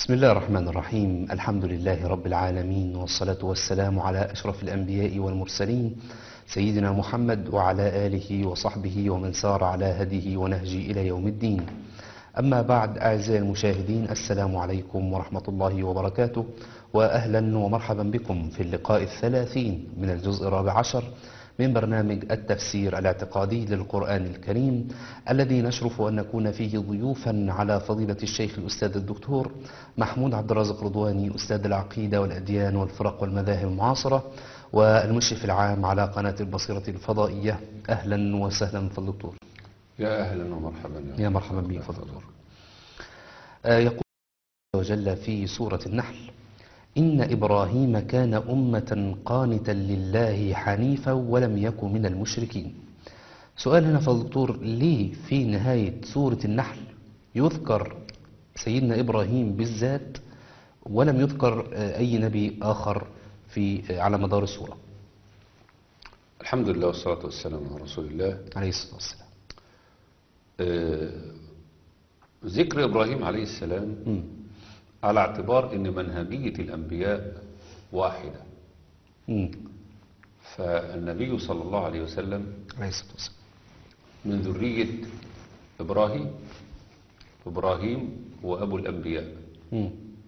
بسم الله الرحمن الرحيم الحمد لله رب العالمين والصلاة والسلام على أشرف الأنبياء والمرسلين سيدنا محمد وعلى آله وصحبه ومن سار على هديه ونهجه إلى يوم الدين أما بعد أعزائي المشاهدين السلام عليكم ورحمة الله وبركاته وأهلا ومرحبا بكم في اللقاء الثلاثين من الجزء الرابع عشر من برنامج التفسير الاعتقادي للقرآن الكريم الذي نشرف أن نكون فيه ضيوفا على فضيلة الشيخ الأستاذ الدكتور محمود عبد الرازق رضواني أستاذ العقيدة والأديان والفرق والمذاهب المعاصرة والمشرف العام على قناة البصيرة الفضائية أهلا وسهلا في الدكتور يا أهلا ومرحبا يا مرحبا بك فضل الدكتور آه، يقول الله وجل في سورة النحل إن إبراهيم كان أمة قانتا لله حنيفا ولم يكن من المشركين سؤال هنا فضل الدكتور ليه في نهاية سورة النحل يذكر سيدنا إبراهيم بالذات ولم يذكر آه، أي نبي آخر في آه، على مدار السورة الحمد لله والصلاة والسلام على رسول الله عليه الصلاة والسلام آه، ذكر إبراهيم عليه السلام مم. على اعتبار أن منهجية الأنبياء واحدة مم. فالنبي صلى الله عليه وسلم عليه الصلاة والسلام من ذرية إبراهيم إبراهيم هو أبو الأنبياء مم.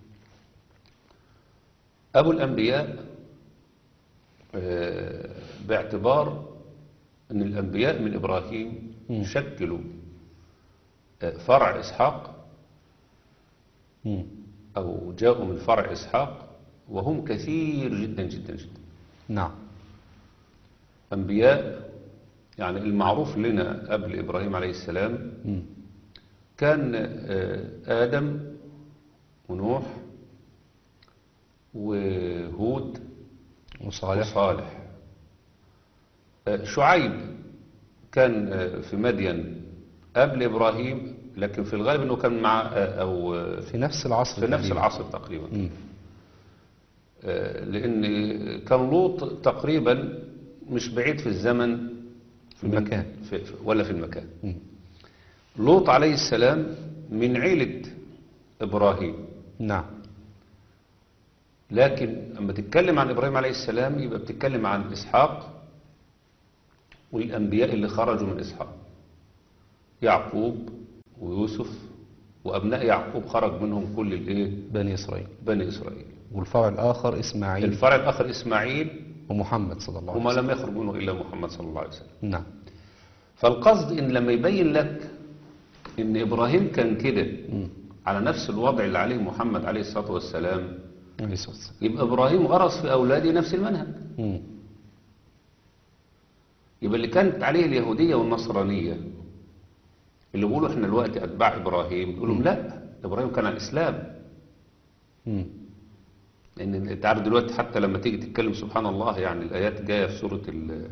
أبو الأنبياء آه، باعتبار أن الأنبياء من إبراهيم شكلوا آه، فرع إسحاق مم. أو جاءوا من فرع إسحاق وهم كثير جدا جدا جدا نعم أنبياء يعني المعروف لنا قبل إبراهيم عليه السلام مم. كان آه، آدم ونوح وهود وصالح وصالح آه، شعيب كان آه، في مدين قبل إبراهيم لكن في الغالب أنه كان مع آه، أو آه، في نفس العصر في نفس تقريباً. العصر تقريبا مم. آه، لأن كان لوط تقريبا مش بعيد في الزمن في المكان. في في- ولا في المكان مم. لوط عليه السلام من عيلة إبراهيم نعم لكن لما تتكلم عن إبراهيم عليه السلام يبقى بتتكلم عن إسحاق والأنبياء اللي خرجوا من إسحاق يعقوب ويوسف وأبناء يعقوب خرج منهم كل الإيه بني إسرائيل بني إسرائيل والفرع الآخر إسماعيل الفرع الآخر إسماعيل ومحمد صلى الله عليه وما وسلم لم يخرج منه إلا محمد صلى الله عليه وسلم نعم فالقصد إن لما يبين لك إن إبراهيم كان كده على نفس الوضع اللي عليه محمد عليه الصلاة والسلام عليه الصلاة والسلام يبقى إبراهيم غرس في أولاده نفس المنهج مم. يبقى اللي كانت عليه اليهودية والنصرانية اللي بيقولوا احنا دلوقتي أتباع إبراهيم يقولوا لا إبراهيم كان على الإسلام مم. لأن أنت عارف دلوقتي حتى لما تيجي تتكلم سبحان الله يعني الآيات جاية في سورة ال-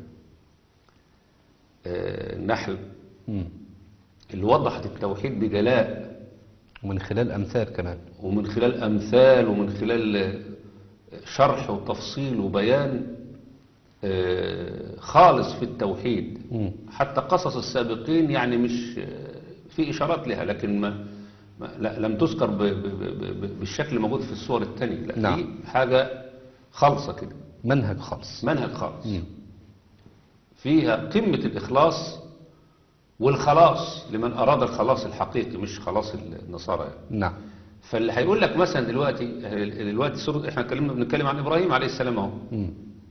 آه، النحل مم. اللي وضحت التوحيد بجلاء ومن خلال أمثال كمان ومن خلال أمثال ومن خلال شرح وتفصيل وبيان آه، خالص في التوحيد مم. حتى قصص السابقين يعني مش آه، في إشارات لها لكن ما ما- لا لم تذكر ب- ب- ب- ب- بالشكل الموجود في الصور الثانية لا نعم. في حاجة خالصة كده منهج خالص منهج خالص مم. فيها قمة الإخلاص والخلاص لمن أراد الخلاص الحقيقي مش خلاص النصارى يعني. نعم فاللي هيقول لك مثلا دلوقتي دلوقتي سورة احنا اتكلمنا بنتكلم عن ابراهيم عليه السلام اهو مم.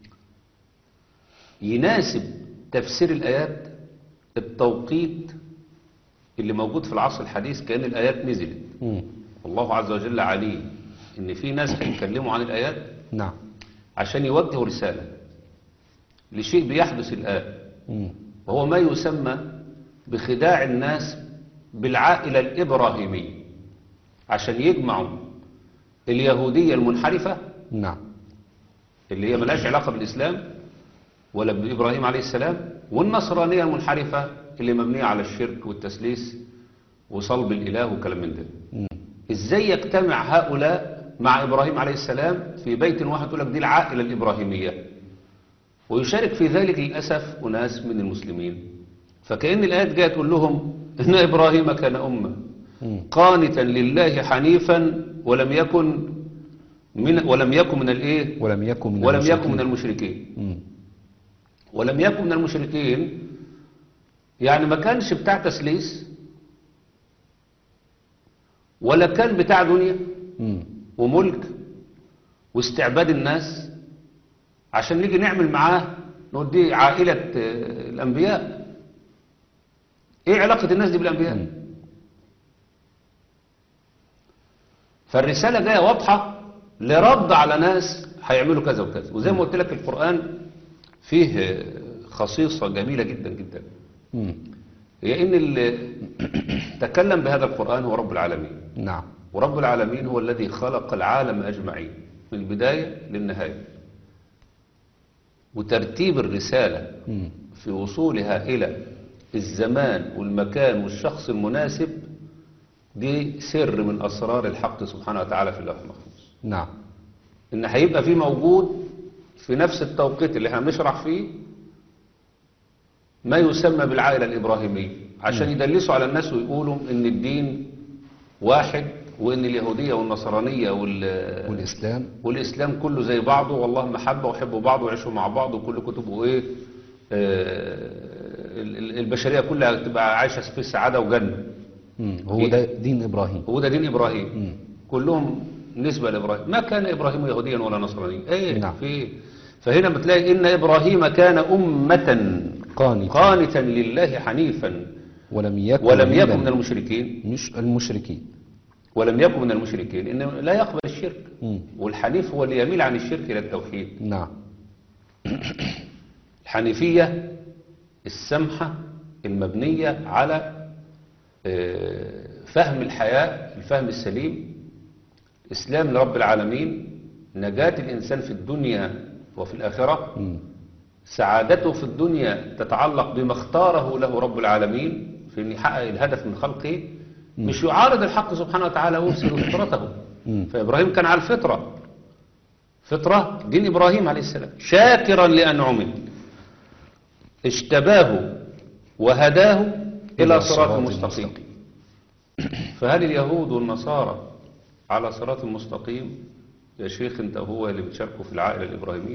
يناسب تفسير الايات التوقيت اللي موجود في العصر الحديث كأن الايات نزلت مم. والله عز وجل عليم ان في ناس هيتكلموا عن الايات نعم عشان يوجهوا رسالة لشيء بيحدث الآن مم. وهو ما يسمى بخداع الناس بالعائلة الإبراهيمية عشان يجمعوا اليهودية المنحرفة نعم اللي هي ملهاش علاقة بالإسلام ولا بإبراهيم عليه السلام والنصرانية المنحرفة اللي مبنية على الشرك والتسليس وصلب الإله وكلام من ده مم. إزاي يجتمع هؤلاء مع إبراهيم عليه السلام في بيت واحد يقول لك دي العائلة الإبراهيمية ويشارك في ذلك للأسف أناس من المسلمين فكأن الآيات جاءت تقول لهم إن إبراهيم كان أمة مم. قانتا لله حنيفا ولم يكن من ولم يكن من الايه ولم يكن من ولم المشركين. يكن من المشركين مم. ولم يكن من المشركين يعني ما كانش بتاع تسليس ولا كان بتاع دنيا مم. وملك واستعباد الناس عشان نيجي نعمل معاه نقول دي عائلة آه، الأنبياء إيه علاقة الناس دي بالأنبياء مم. فالرسالة جاية واضحة لرد على ناس هيعملوا كذا وكذا وزي ما قلت لك القرآن فيه آه، خصيصة جميلة جدا جدا مم. هي إن اللي تكلم بهذا القرآن هو رب العالمين نعم ورب العالمين هو الذي خلق العالم أجمعين من البداية للنهاية وترتيب الرسالة مم. في وصولها إلى الزمان والمكان والشخص المناسب دي سر من أسرار الحق سبحانه وتعالى في اللوح المحفوظ نعم إن هيبقى في موجود في نفس التوقيت اللي احنا بنشرح فيه ما يسمى بالعائلة الإبراهيمية عشان يدلسوا على الناس ويقولوا إن الدين واحد وإن اليهودية والنصرانية وال والإسلام والإسلام كله زي بعضه والله محبة وحبوا بعض ويعيشوا مع بعض وكل كتبه إيه آه، ال- ال- البشرية كلها تبقى عايشة في سعادة وجنة مم. هو إيه؟ ده دين إبراهيم هو ده دين إبراهيم مم. كلهم نسبة لإبراهيم ما كان إبراهيم يهوديا ولا نصرانيا إيه نعم. في إيه؟ فهنا بتلاقي إن إبراهيم كان أمة قانتا قانتا لله حنيفا ولم يكن ولم يكن من من المشركين مش المشركين ولم يكن من المشركين إنه لا يقبل الشرك مم. والحنيف هو اللي يميل عن الشرك إلى التوحيد نعم الحنيفية السمحة المبنية على آه، فهم الحياة الفهم السليم إسلام لرب العالمين نجاة الإنسان في الدنيا وفي الآخرة مم. سعادته في الدنيا تتعلق بما اختاره له رب العالمين في أن يحقق الهدف من خلقه مش يعارض الحق سبحانه وتعالى ويفسد فطرته مم. فإبراهيم كان على الفطرة فطرة دين إبراهيم عليه السلام شاكرا لأنعمه اجتباه وهداه إلى صراط مستقيم فهل اليهود والنصارى على صراط مستقيم يا شيخ انت وهو اللي بتشاركوا في العائلة الإبراهيمية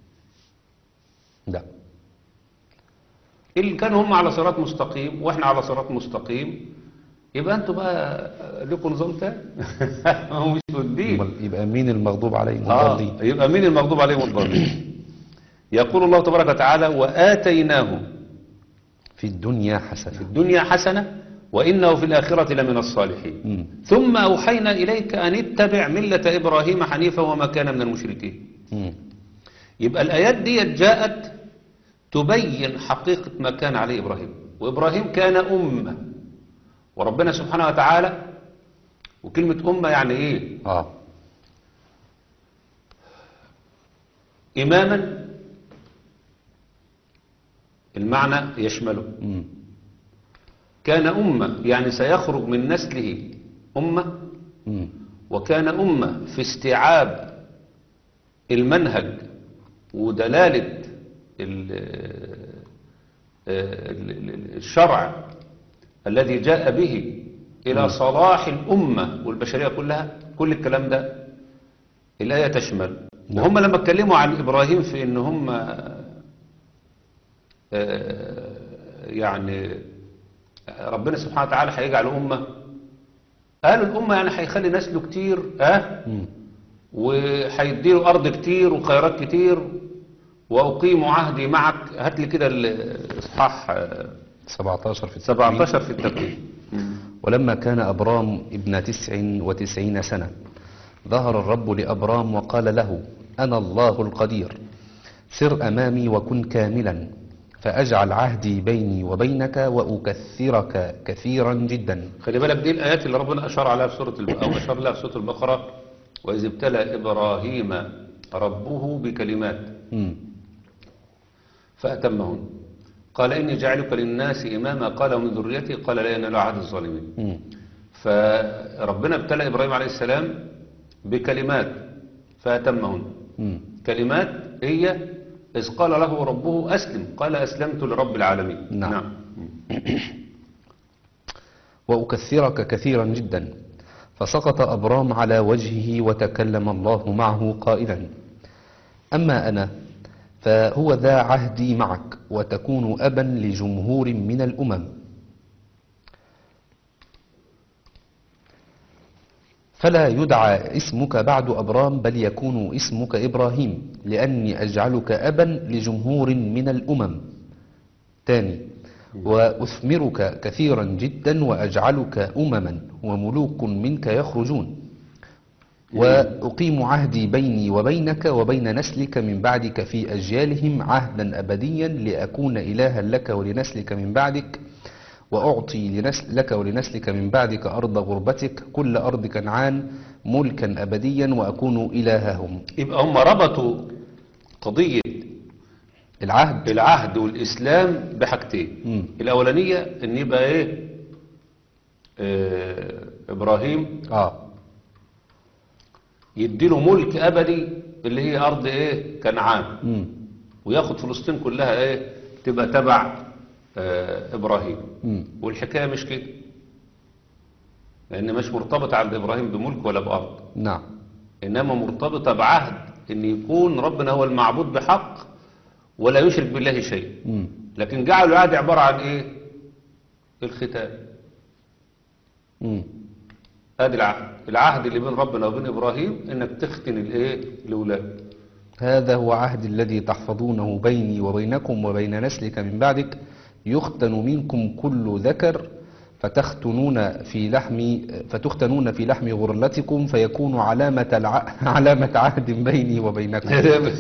لا اللي كانوا هم على صراط مستقيم واحنا على صراط مستقيم يبقى انتوا بقى لكم نظام تاني هو مش في الدين أمال يبقى مين المغضوب عليهم آه الضالين يبقى مين المغضوب عليهم الضالين يقول الله تبارك وتعالى وآتيناه في الدنيا في حسنة الدنيا حسنة وإنه في الآخرة لمن الصالحين مم. ثم أوحينا إليك أن اتبع ملة إبراهيم حنيفا وما كان من المشركين مم. يبقى الآيات دي جاءت تبين حقيقة ما كان عليه إبراهيم وإبراهيم كان أمة وربنا سبحانه وتعالى وكلمة أمة يعني إيه اه إماما المعنى يشمله مم. كان أمة يعني سيخرج من نسله أمة مم. وكان أمة في استيعاب المنهج ودلالة ال- ال- ال- الشرع الذي جاء به إلى صلاح الأمة والبشرية كلها كل الكلام ده الآية تشمل وهم لما اتكلموا عن إبراهيم في إن هم آه، يعني ربنا سبحانه وتعالى هيجعل أمة قالوا الأمة يعني هيخلي نسله كتير اه مم. وهيديله أرض كتير وخيرات كتير وأقيم عهدي معك هات لي كده الإصحاح آه، 17 في التكوين 17 في التكوين ولما كان أبرام ابن تسع وتسعين سنة ظهر الرب لأبرام وقال له أنا الله القدير سر أمامي وكن كاملا فأجعل عهدي بيني وبينك وأكثرك كثيرا جدا خلي بالك دي الآيات اللي ربنا أشار عليها في سورة الب... أو أشار لها في سورة البقرة وإذ ابتلى إبراهيم ربه بكلمات مم. فأتمهن قال إني جعلك للناس إماما قال ومن ذريتي قال لا ينال عهد الظالمين مم. فربنا ابتلى إبراهيم عليه السلام بكلمات فأتمهن مم. كلمات هي إذ قال له ربه أسلم قال أسلمت لرب العالمين نعم. وأكثرك كثيرا جدا فسقط أبرام على وجهه وتكلم الله معه قائلا أما أنا فهو ذا عهدي معك وتكون أبا لجمهور من الأمم فلا يدعى اسمك بعد أبرام بل يكون اسمك إبراهيم لأني أجعلك أبا لجمهور من الأمم تاني وأثمرك كثيرا جدا وأجعلك أمما وملوك منك يخرجون وأقيم عهدي بيني وبينك وبين نسلك من بعدك في أجيالهم عهدا أبديا لأكون إلها لك ولنسلك من بعدك وأعطي لنسل لك ولنسلك من بعدك أرض غربتك كل أرض كنعان ملكا أبديا وأكون إلههم يبقى هم ربطوا قضية العهد العهد والإسلام بحاجتين مم. الأولانية إن يبقى إيه آه إبراهيم آه يديله ملك أبدي اللي هي أرض إيه كنعان مم. وياخد فلسطين كلها إيه تبقى تبع آه إبراهيم مم. والحكاية مش كده لأن مش مرتبطة عند إبراهيم بملك ولا بأرض نعم إنما مرتبطة بعهد إن يكون ربنا هو المعبود بحق ولا يشرك بالله شيء مم. لكن جعلوا العهد عبارة عن إيه الختان مم. ادي العهد العهد اللي بين ربنا وبين ابراهيم انك تختن الايه الاولاد هذا هو عهد الذي تحفظونه بيني وبينكم وبين نسلك من بعدك يختن منكم كل ذكر فتختنون في لحم فتختنون في لحم غرلتكم فيكون علامة الع... علامة عهد بيني وبينكم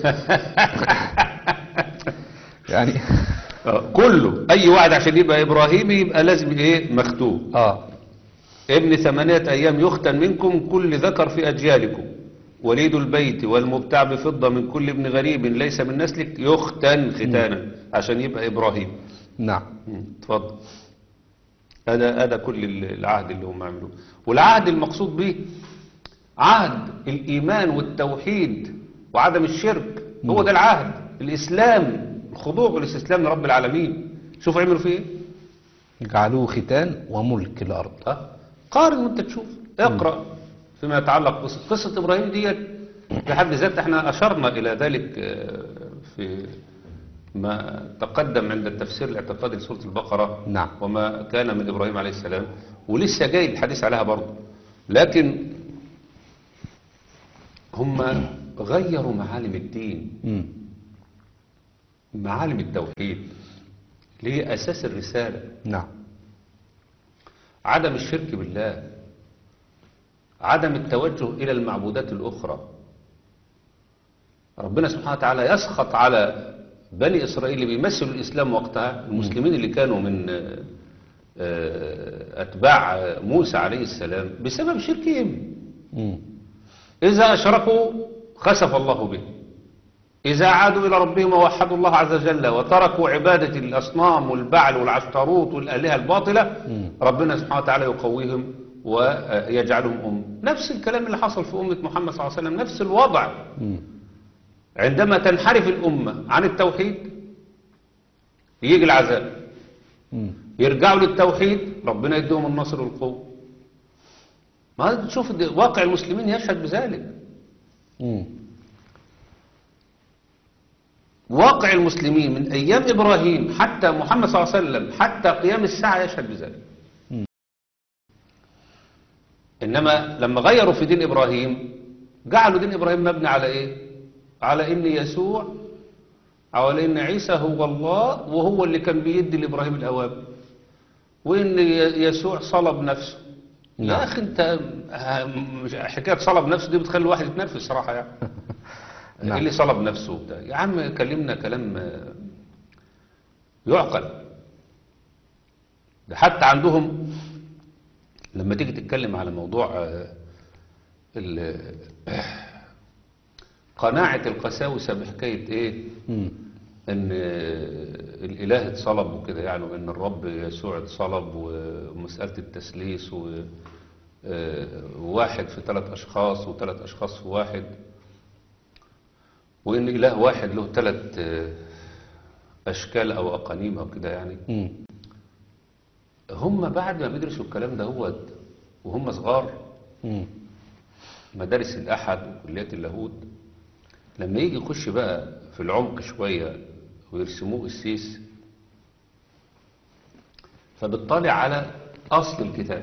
يعني كله اي واحد عشان يبقى ابراهيمي يبقى لازم ايه مختوم اه ابن ثمانية ايام يختن منكم كل ذكر في اجيالكم وليد البيت والمبتاع بفضة من كل ابن غريب ليس من نسلك يختن ختانا عشان يبقى ابراهيم نعم مم. اتفضل هذا هذا كل العهد اللي هم عملوه والعهد المقصود به عهد الإيمان والتوحيد وعدم الشرك هو ده العهد الإسلام الخضوع والاستسلام لرب العالمين شوف عملوا فيه ايه جعلوه ختان وملك الأرض ها؟ قارن وانت تشوف اقرأ فيما يتعلق قصة قصة إبراهيم ديت في حد ذاتها احنا أشرنا إلى ذلك آه، في ما تقدم عند التفسير الاعتقادي لسورة البقرة نعم. وما كان من إبراهيم عليه السلام ولسه جاي الحديث عليها برضه لكن هم غيروا معالم الدين مم. معالم التوحيد اللي هي أساس الرسالة نعم عدم الشرك بالله عدم التوجه إلى المعبودات الأخرى ربنا سبحانه وتعالى يسخط على بني إسرائيل اللي بيمثلوا الإسلام وقتها المسلمين اللي كانوا من آه، آه، أتباع آه، موسى عليه السلام بسبب شركهم مم. إذا أشركوا خسف الله به إذا عادوا إلى ربهم ووحدوا الله عز وجل وتركوا عبادة الأصنام والبعل والعشتروت والآلهة الباطلة مم. ربنا سبحانه وتعالى يقويهم ويجعلهم أم نفس الكلام اللي حصل في أمة محمد صلى الله عليه وسلم نفس الوضع مم. عندما تنحرف الأمة عن التوحيد يجي العذاب مم. يرجعوا للتوحيد ربنا يديهم النصر والقوة ما تشوف ده- واقع المسلمين يشهد بذلك مم. واقع المسلمين من أيام إبراهيم حتى محمد صلى الله عليه وسلم حتى قيام الساعة يشهد بذلك مم. إنما لما غيروا في دين إبراهيم جعلوا دين إبراهيم مبني على إيه على إن يسوع أو على إن عيسى هو الله وهو اللي كان بيدي لإبراهيم الأوامر وإن ي- يسوع صلب نفسه نعم. يا أخي أنت ه- مش- حكاية صلب نفسه دي بتخلي الواحد يتنرفز صراحة يعني نعم. اللي صلب نفسه وبتاع يا عم كلمنا كلام آه، يعقل ده حتى عندهم لما تيجي تتكلم على موضوع آه، ال- قناعة القساوسة بحكاية ايه مم. ان آه، الاله اتصلب وكده يعني وان الرب يسوع اتصلب ومسألة التسليس و آه، واحد في ثلاث اشخاص وثلاث اشخاص في واحد وان اله واحد له ثلاث اشكال او اقانيم او كده يعني مم. هم بعد ما بيدرسوا الكلام ده هو وهم صغار مم. مدارس الأحد وكليات اللاهوت لما يجي يخش بقى في العمق شوية ويرسموه السيس فبتطلع على أصل الكتاب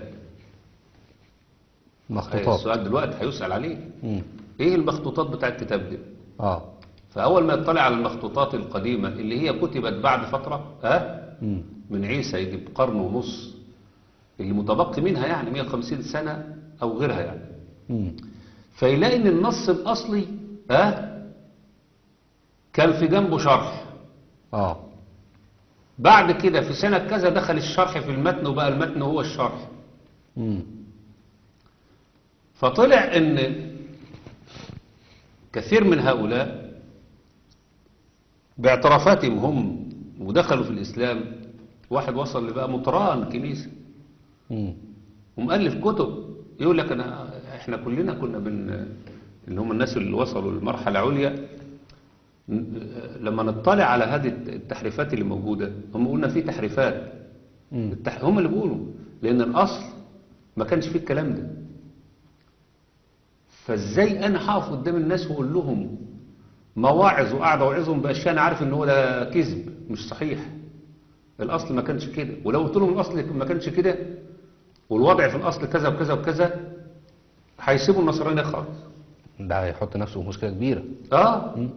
مخطوطات السؤال دلوقتي هيسأل عليه مم. ايه المخطوطات بتاع الكتاب ده اه فأول ما يطلع على المخطوطات القديمة اللي هي كتبت بعد فترة ها مم. من عيسى يجي بقرن ونص اللي متبقي منها يعني 150 سنة أو غيرها يعني مم. فيلاقي ان النص الأصلي ها كان في جنبه شرح اه بعد كده في سنة كذا دخل الشرح في المتن وبقى المتن هو الشرح مم. فطلع ان كثير من هؤلاء باعترافاتهم هم ودخلوا في الإسلام واحد وصل لبقى مطران كنيسة مم. ومؤلف كتب يقول لك أنا احنا كلنا كنا بن اللي هم الناس اللي وصلوا لمرحلة عليا ن- لما نطلع على هذه التحريفات اللي موجودة هم قلنا في تحريفات مم. التح... هم اللي بيقولوا لأن الأصل ما كانش فيه الكلام ده فازاي انا هقف قدام الناس واقول لهم مواعظ وقاعد اوعظهم باشياء انا عارف ان هو ده كذب مش صحيح الاصل ما كانش كده ولو قلت لهم الاصل ما كانش كده والوضع في الاصل كذا وكذا وكذا هيسيبوا النصرانيه خالص ده هيحط نفسه في مشكلة كبيرة اه مم.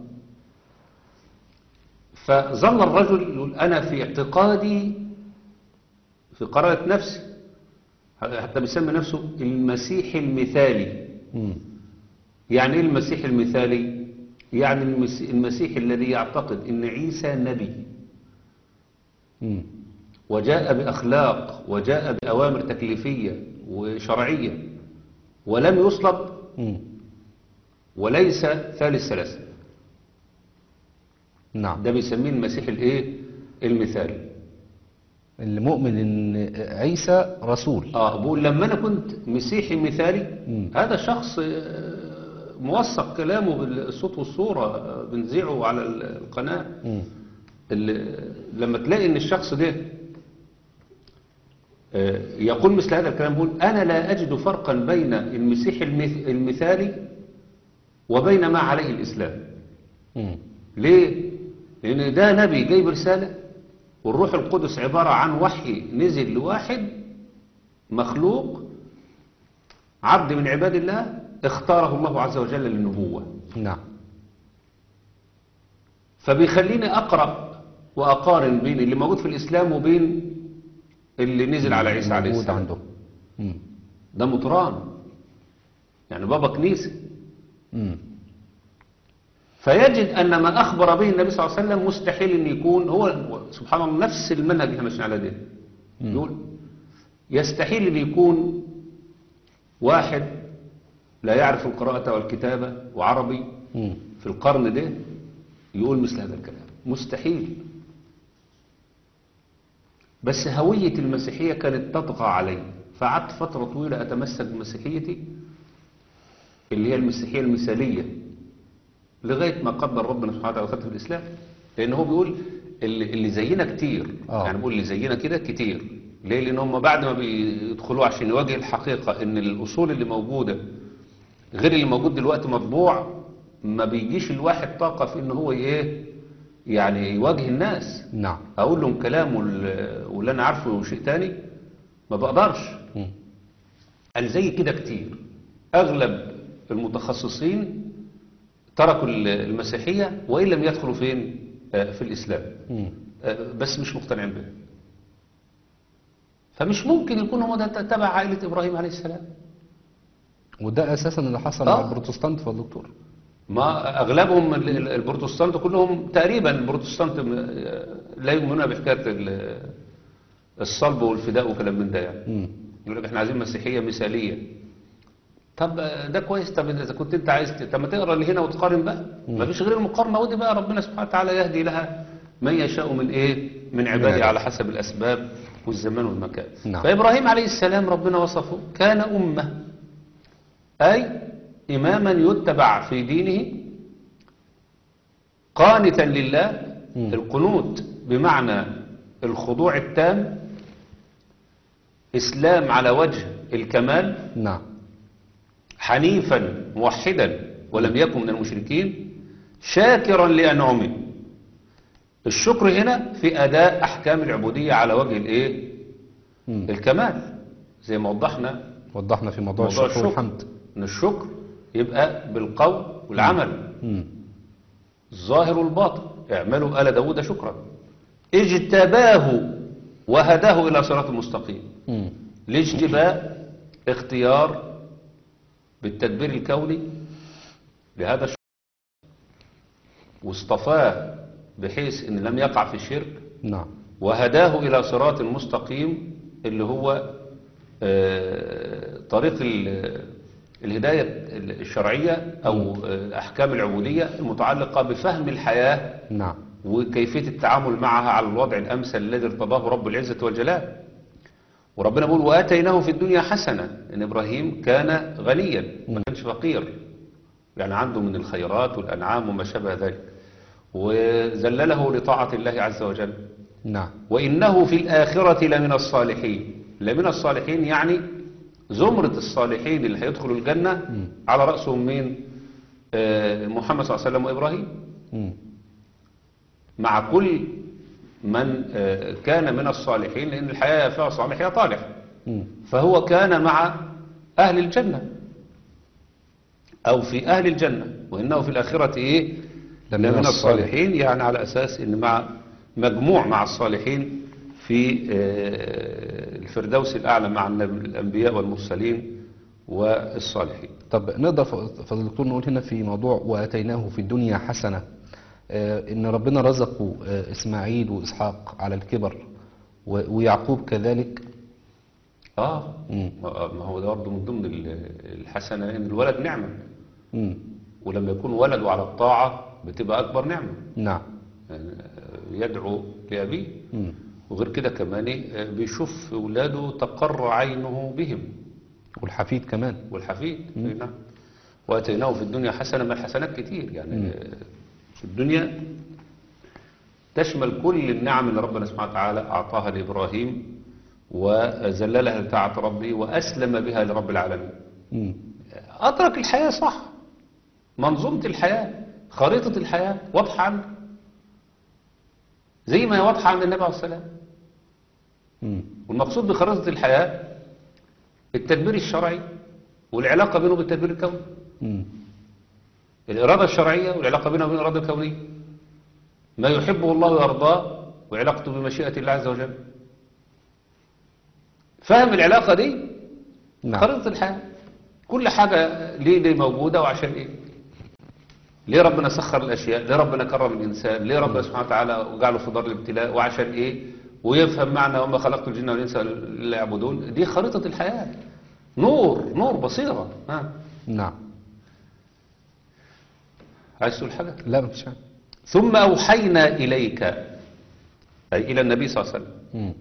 فظل الرجل يقول انا في اعتقادي في قرارة نفسي حتى بيسمي نفسه المسيح المثالي مم. يعني ايه المسيح المثالي يعني المس- المسيح الذي يعتقد ان عيسى نبي مم. وجاء باخلاق وجاء باوامر تكليفيه وشرعيه ولم يصلب مم. وليس ثالث ثلاثه نعم ده بيسميه المسيح الايه المثالي اللي مؤمن ان عيسى رسول اه بقول لما انا كنت مسيحي مثالي مم. هذا شخص آه، موثق كلامه بالصوت والصوره آه، بنذيعه على القناه مم. ال- لما تلاقي ان الشخص ده آه، يقول مثل هذا الكلام بيقول انا لا اجد فرقا بين المسيح المث- المثالي وبين ما عليه الاسلام مم. ليه لان ده نبي جايب رساله والروح القدس عباره عن وحي نزل لواحد مخلوق عبد من عباد الله اختاره الله عز وجل للنبوه نعم فبيخليني أقرأ وأقارن بين اللي موجود في الإسلام وبين اللي نزل على عيسى عليه موجود السلام عنده مم. ده مطران يعني بابا كنيسة مم. فيجد أن ما أخبر به النبي صلى الله عليه وسلم مستحيل أن يكون هو سبحان الله نفس المنهج اللي احنا ماشيين على ده مم. يقول يستحيل أن يكون واحد لا يعرف القراءة والكتابة وعربي مم. في القرن ده يقول مثل هذا الكلام مستحيل بس هوية المسيحية كانت تطغى علي فقعدت فترة طويلة أتمسك بمسيحيتي اللي هي المسيحية المثالية لغاية ما قدر ربنا سبحانه وتعالى وفتح الإسلام لأن هو بيقول اللي, اللي زينا كتير آه. يعني بيقول اللي زينا كده كتير ليه لأن هم بعد ما بيدخلوا عشان يواجه الحقيقة إن الأصول اللي موجودة غير اللي موجود دلوقتي مطبوع ما بيجيش الواحد طاقة في إن هو إيه يعني يواجه الناس نعم أقول لهم كلام وال- واللي أنا عارفه شيء تاني ما بقدرش مم. قال زي كده كتير أغلب المتخصصين تركوا ال- المسيحية وإن لم يدخلوا فين آه، في الإسلام مم. آه، بس مش مقتنعين به فمش ممكن يكون هو ده تبع عائلة إبراهيم عليه السلام وده اساسا اللي حصل آه. مع البروتستانت في الدكتور ما أغلبهم ال- ال- البروتستانت كلهم تقريبا البروتستانت م- لا يؤمنون بحكاية ال- الصلب والفداء وكلام من ده يعني مم. يقول لك احنا عايزين مسيحية مثالية طب آه، ده كويس طب اذا كنت انت عايز ت- طب ما تقرا اللي هنا وتقارن بقى ما فيش غير المقارنة ودي بقى ربنا سبحانه وتعالى يهدي لها من يشاء من ايه من عباده عباده. على حسب الاسباب والزمان والمكان نعم. فابراهيم عليه السلام ربنا وصفه كان امه اي اماما يتبع في دينه قانتا لله مم. القنوت بمعنى الخضوع التام إسلام على وجه الكمال نعم حنيفا موحدا ولم يكن من المشركين شاكرا لأنعمه الشكر هنا في أداء أحكام العبودية على وجه الإيه؟ مم. الكمال زي ما وضحنا وضحنا في موضوع, موضوع الشكر والحمد إن الشكر يبقى بالقول والعمل مم. الظاهر والباطن اعملوا آل داود شكرا اجتباه وهداه إلى صراط المستقيم مم. الاجتباء اختيار بالتدبير الكوني لهذا الشخص واصطفاه بحيث ان لم يقع في الشرك نعم وهداه الى صراط مستقيم اللي هو آه، طريق ال- الهداية الشرعية او آه، احكام العبودية المتعلقة بفهم الحياة نعم وكيفية التعامل معها على الوضع الأمثل الذي ارتضاه رب العزة والجلال وربنا بيقول وآتيناه في الدنيا حسنة إن إبراهيم كان غنيا ما كانش فقير يعني عنده من الخيرات والأنعام وما شابه ذلك وذلله لطاعة الله عز وجل نعم وإنه في الآخرة لمن الصالحين لمن الصالحين يعني زمرة الصالحين اللي هيدخلوا الجنة على رأسهم مين آه، محمد صلى الله عليه وسلم وإبراهيم مم. مع كل من آه، كان من الصالحين لأن الحياة فيها صالح يا طالح مم. فهو كان مع أهل الجنة أو في أهل الجنة وإنه في الآخرة إيه لمن لمن الصالحين. الصالحين يعني على أساس إن مع مجموع مع الصالحين في آه، الفردوس الأعلى مع النبي- الأنبياء والمرسلين والصالحين طب نقدر ف- فضل الدكتور نقول هنا في موضوع واتيناه في الدنيا حسنه آه، ان ربنا رزقه آه، اسماعيل واسحاق على الكبر و- ويعقوب كذلك آه مم. ما ما هو ده برضه من ضمن ال- الحسنة لأن الولد نعمة مم. ولما يكون ولده على الطاعة بتبقى أكبر نعمة نعم يعني يدعو لأبيه مم. وغير كده كمان بيشوف أولاده تقر عينه بهم والحفيد كمان والحفيد أي نعم وأتيناه في الدنيا حسنة من الحسنات كتير يعني في الدنيا تشمل كل النعم اللي ربنا سبحانه وتعالى أعطاها لإبراهيم وذللها لطاعة ربه وأسلم بها لرب العالمين مم. أدرك الحياة صح منظومة الحياة خريطة الحياة واضحة عنه زي ما هي واضحة عند النبي عليه السلام مم. والمقصود بخريطة الحياة التدبير الشرعي والعلاقة بينه بالتدبير الكوني مم. الإرادة الشرعية والعلاقة بينه وبين الإرادة الكونية ما يحبه الله ويرضاه وعلاقته بمشيئة الله عز وجل فهم العلاقة دي نعم خريطة الحياة كل حاجة ليه دي موجودة وعشان ايه ليه ربنا سخر الأشياء ليه ربنا كرم الإنسان ليه ربنا سبحانه وتعالى جعله في دار الابتلاء وعشان ايه ويفهم معنى وما خلقت الجن والإنس إلا يعبدون دي خريطة الحياة نور نور بصيرة ها نعم عايز تقول حاجة لا مفيش حاجة ثم أوحينا إليك أي إلى النبي صلى الله عليه وسلم مم.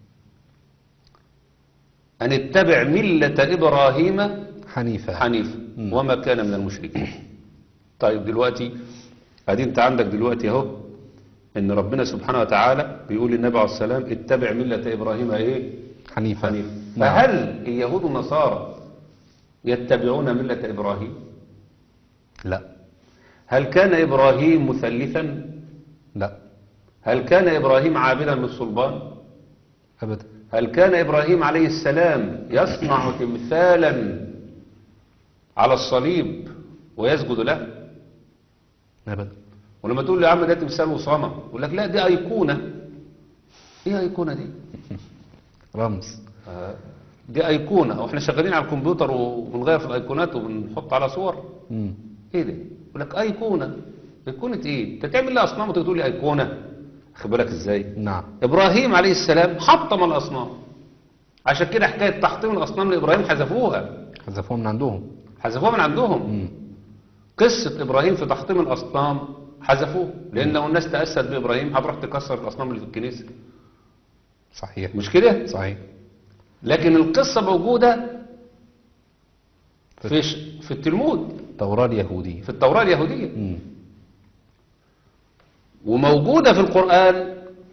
أن اتبع ملة إبراهيم حنيفة حنيفا مم. وما كان من المشركين طيب دلوقتي ادي انت عندك دلوقتي اهو ان ربنا سبحانه وتعالى بيقول للنبي عليه السلام اتبع ملة ابراهيم ايه حنيفة حنيفا نعم. فهل اليهود والنصارى يتبعون ملة ابراهيم لا هل كان ابراهيم مثلثا لا هل كان ابراهيم عابدا للصلبان أبدا هل كان إبراهيم عليه السلام يصنع تمثالا على الصليب ويسجد له أبدا ولما تقول له يا عم ده تمثال وصنم يقول لك لا دي أيقونة ايه أيقونة دي رمز آه، دي أيقونة واحنا شغالين على الكمبيوتر وبنغير في الأيقونات وبنحط على صور مم. ايه ده يقول لك أيقونة أيقونة ايه انت تعمل لي أصنام وتقول لي أيقونة خد بالك ازاي نعم إبراهيم عليه السلام حطم الأصنام عشان كده حكاية تحطيم الأصنام لإبراهيم حذفوها حذفوه من عندهم حذفوها من عندهم مم. قصة إبراهيم في تحطيم الأصنام حذفوه لأنه الناس تأسد بإبراهيم هتروح تكسر الأصنام اللي في الكنيسة صحيح مش كده؟ صحيح لكن القصة موجودة في ش- في التلمود التوراة اليهودية في التوراة اليهودية مم. وموجودة في القرآن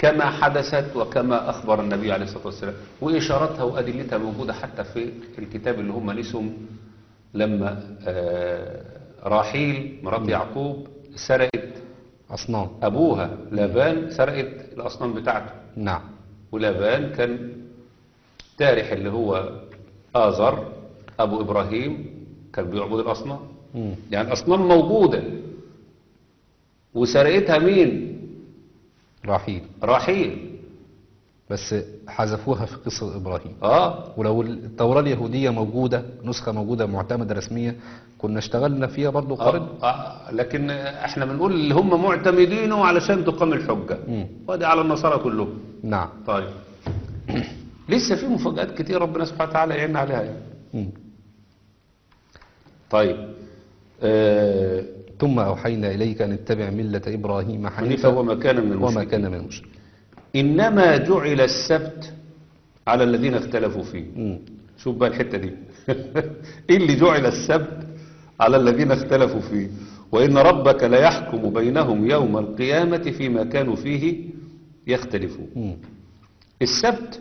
كما حدثت وكما أخبر النبي عليه الصلاة والسلام وإشارتها وأدلتها موجودة حتى في الكتاب اللي هم نسهم لما آه، راحيل مرات يعقوب سرقت أصنام أبوها لابان سرقت الأصنام بتاعته نعم ولابان كان تارح اللي هو آزر أبو إبراهيم كان بيعبد الأصنام مم. يعني الأصنام موجودة وسرقتها مين؟ رحيل راحيل بس حذفوها في قصة إبراهيم آه ولو التوراة اليهودية موجودة نسخة موجودة معتمدة رسمية كنا اشتغلنا فيها برضو قرن آه آه لكن احنا بنقول اللي هم معتمدينه علشان تقام الحجة مم. وادي على النصارى كلهم نعم طيب لسه في مفاجآت كتير ربنا سبحانه وتعالى يعين عليها يعني مم. طيب آه ثم أوحينا إليك أن اتبع ملة إبراهيم حنيفة حنيفا وما كان من وما المشركين كان من المشركين إنما جعل السبت على الذين اختلفوا فيه مم. شوف بقى الحتة دي إيه اللي جعل السبت على الذين اختلفوا فيه وإن ربك ليحكم بينهم يوم القيامة فيما كانوا فيه يختلفون مم. السبت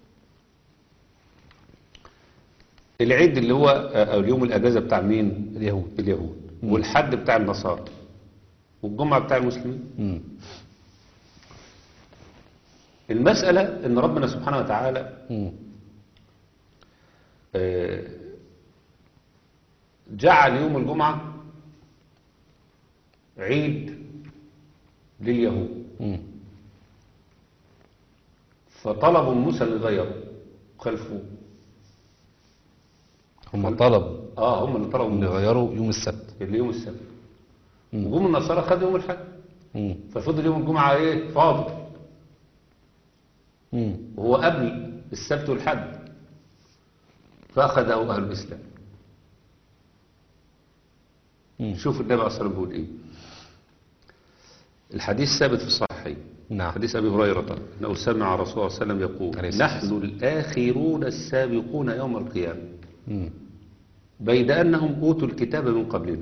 العيد اللي هو أو اليوم الأجازة بتاع مين اليهود اليهود والحد بتاع النصارى والجمعة بتاع المسلمين مم. المسألة إن ربنا سبحانه وتعالى مم. آه، جعل يوم الجمعة عيد لليهود مم. فطلبوا من موسى اللي غيروا خلفوه هم طلبوا اه هم اللي طلبوا ان من يغيروا يوم السبت اليوم السبت مم. وجم النصارى خدوا يوم الحد مم. ففضل يوم الجمعة ايه فاضي مم. وهو قبل السبت والحد فأخذه أهل الإسلام مم. شوف النبي عليه الصلاة والسلام بيقول إيه الحديث ثابت في الصحيحين نعم حديث أبي هريرة أنه سمع رسول الله صلى الله عليه وسلم يقول عليه الصلاة نحن الآخرون السابقون يوم القيامة مم. بيد أنهم أوتوا الكتاب من قبلنا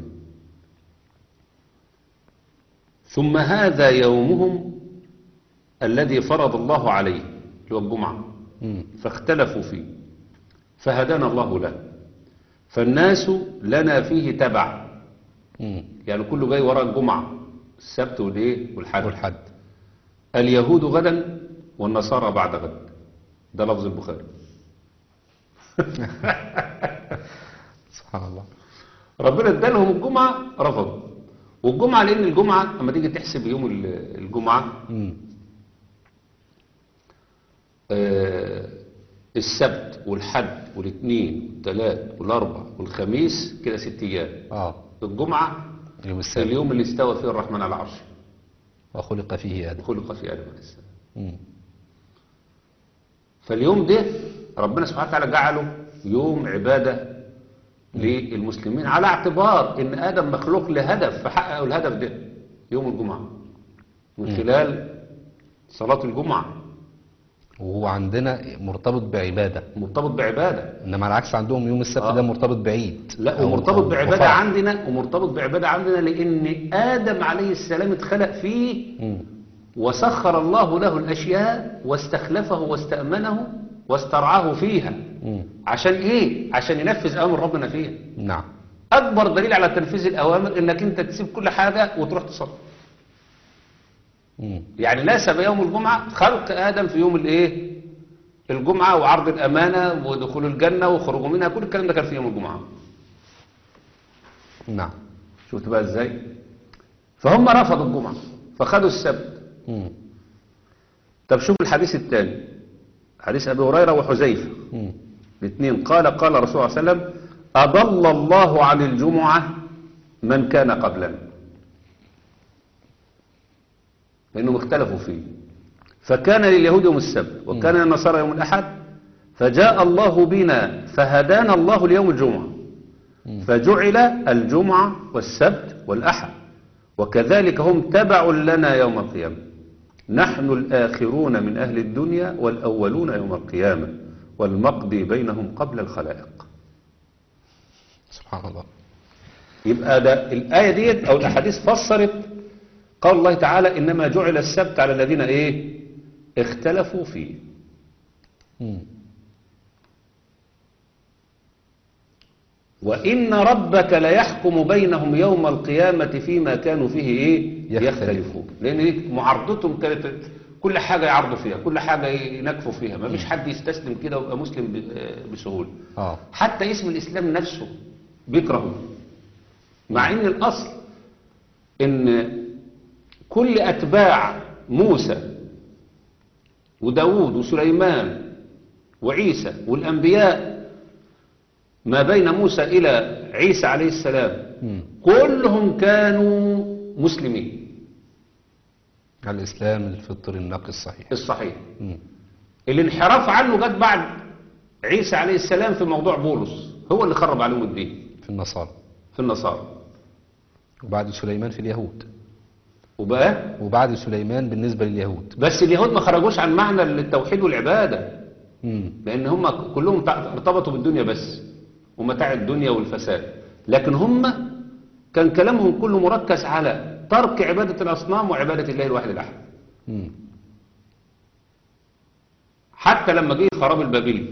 ثم هذا يومهم الذي فرض الله عليه اللي هو الجمعة مم. فاختلفوا فيه فهدانا الله له فالناس لنا فيه تبع مم. يعني كله جاي وراء الجمعة السبت والايه والحد والحد اليهود غدا والنصارى بعد غد ده لفظ البخاري سبحان الله ربنا ادالهم الجمعة رفضوا والجمعة لأن الجمعة لما تيجي تحسب يوم ال- الجمعة مم. آه، السبت والحد والاثنين والثلاث والاربع والخميس كده ست ايام اه الجمعة يوم السبت اليوم اللي استوى فيه الرحمن على العرش وخلق فيه آدم خلق في آدم عليه السلام مم. فاليوم ده ربنا سبحانه وتعالى جعله يوم عبادة للمسلمين على اعتبار ان آدم مخلوق لهدف فحققوا الهدف ده يوم الجمعة من خلال صلاة الجمعة وهو عندنا مرتبط بعبادة مرتبط بعبادة انما على العكس عندهم يوم السبت آه. ده مرتبط بعيد لا أو- ومرتبط أو بعبادة فرح. عندنا ومرتبط بعبادة عندنا لأن آدم عليه السلام اتخلق فيه مم. وسخر الله له الأشياء واستخلفه واستأمنه واسترعاه فيها مم. عشان إيه؟ عشان ينفذ أمر ربنا فيها نعم أكبر دليل على تنفيذ الأوامر إنك أنت تسيب كل حاجة وتروح تصلي مم. يعني ناسب يوم الجمعة خلق آدم في يوم الإيه؟ الجمعة وعرض الأمانة ودخول الجنة وخروجه منها كل الكلام ده كان في يوم الجمعة نعم شفت بقى ازاي فهم رفضوا الجمعة فخدوا السبت مم. طب شوف الحديث الثاني حديث أبي هريرة وحذيفة مم. الاثنين قال قال رسول الله صلى الله عليه وسلم أضل الله عن الجمعة من كان قبلنا لأنهم اختلفوا فيه فكان لليهود يوم السبت وكان للنصارى يوم الأحد فجاء الله بنا فهدانا الله ليوم الجمعة فجعل الجمعة والسبت والأحد وكذلك هم تبع لنا يوم القيامة نحن الآخرون من أهل الدنيا والأولون يوم القيامة والمقضي بينهم قبل الخلائق سبحان الله يبقى ده الآية ديت أو الأحاديث فسرت قول الله تعالى إنما جعل السبت على الذين إيه اختلفوا فيه مم. وإن ربك ليحكم بينهم يوم القيامة فيما كانوا فيه إيه يختلفون. يختلفون لأن دي معارضتهم كانت كل حاجة يعرضوا فيها كل حاجة ينكفوا فيها ما فيش حد يستسلم كده ويبقى مسلم ب- بسهولة اه حتى اسم الإسلام نفسه بيكرهه مع إن الأصل إن كل أتباع موسى وداود وسليمان وعيسى والأنبياء ما بين موسى إلى عيسى عليه السلام مم. كلهم كانوا مسلمين على الإسلام الفطر النقي الصحيح الصحيح مم. الانحراف عنه جت بعد عيسى عليه السلام في موضوع بولس هو اللي خرب عليهم الدين في النصارى في النصارى وبعد سليمان في اليهود وبقى وبعد سليمان بالنسبة لليهود بس اليهود ما خرجوش عن معنى التوحيد والعبادة مم. لأن هم كلهم تع- ارتبطوا بالدنيا بس ومتاع الدنيا والفساد لكن هم كان كلامهم كله مركز على ترك عبادة الأصنام وعبادة الله الواحد الأحد مم. حتى لما جه خراب البابلي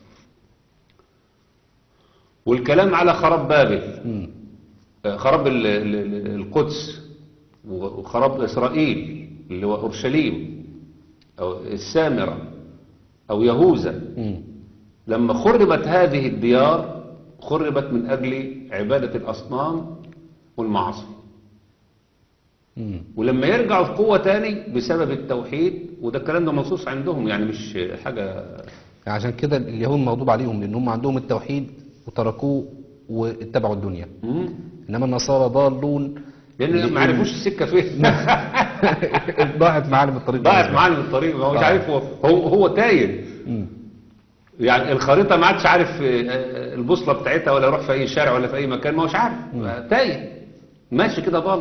والكلام على خراب بابل مم. آه، خراب ال- ال- ال- القدس وخراب إسرائيل اللي هو أورشليم أو السامرة أو يهوذا مم. لما خربت هذه الديار خربت من أجل عبادة الأصنام والمعاصي مم. ولما يرجعوا في قوة تاني بسبب التوحيد وده الكلام ده منصوص عندهم يعني مش حاجة عشان كده اليهود مغضوب عليهم لأن هم عندهم التوحيد وتركوه واتبعوا الدنيا مم. إنما النصارى ضالون لأن ما عرفوش السكة فين ضاعت معالم الطريق ضاعت بالنسبة معانا الطريق ما هو مش آه. عارف هو هو, هو تايه مم. يعني الخريطة ما عادش عارف آه، البوصلة بتاعتها ولا يروح في أي شارع ولا في أي مكان ما هوش عارف تايه ماشي كده ضال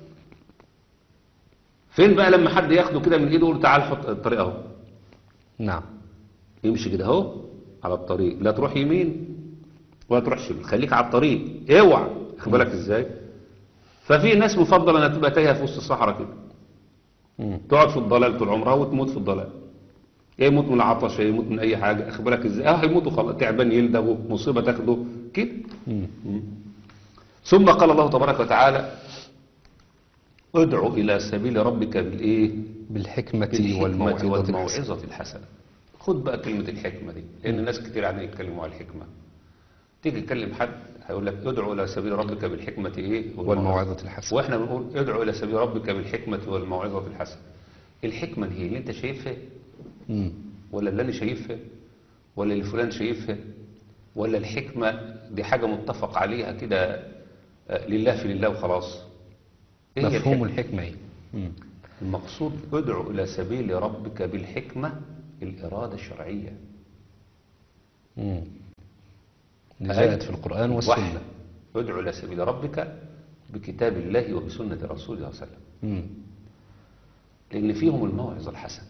فين بقى لما حد ياخده كده من ايده يقول تعال حط الطريق اهو نعم يمشي كده اهو على الطريق لا تروح يمين ولا تروح شمال خليك على الطريق اوعى خد بالك ازاي ففي ناس مفضله انها تبقى تايهه في وسط الصحراء كده مم. تقعد في الضلال طول عمرها وتموت في الضلال يا يموت من العطش يا يموت من اي حاجه خد بالك ازاي اه هيموتوا خلاص تعبان يلدغوا مصيبه تاخده كده مم. ثم قال الله تبارك وتعالى ادعو الى سبيل ربك بالايه بالحكمة بالحكمة والموعظة الحسنة والموعظة الحسنة خد بقى كلمة الحكمة دي لأن ناس كتير عن يتكلموا على الحكمة تيجي تكلم حد هيقول لك ادعو إلى سبيل ربك بالحكمة إيه والموعظة الحسنة وإحنا بنقول ادعو إلى سبيل ربك بالحكمة والموعظة الحسنة الحكمة هي اللي أنت شايفها مم. ولا اللي أنا شايفها ولا اللي فلان شايفها ولا الحكمة دي حاجة متفق عليها كده آه، لله في لله وخلاص إيه هي مفهوم الحكمة؟ الحكمة ايه مم. المقصود ادعو إلى سبيل ربك بالحكمة الإرادة الشرعية مم. اللي جاءت في القرآن والسنة وحي. ادعو إلى سبيل ربك بكتاب الله وبسنة رسوله صلى الله عليه وسلم مم. لأن فيهم الموعظة الحسنة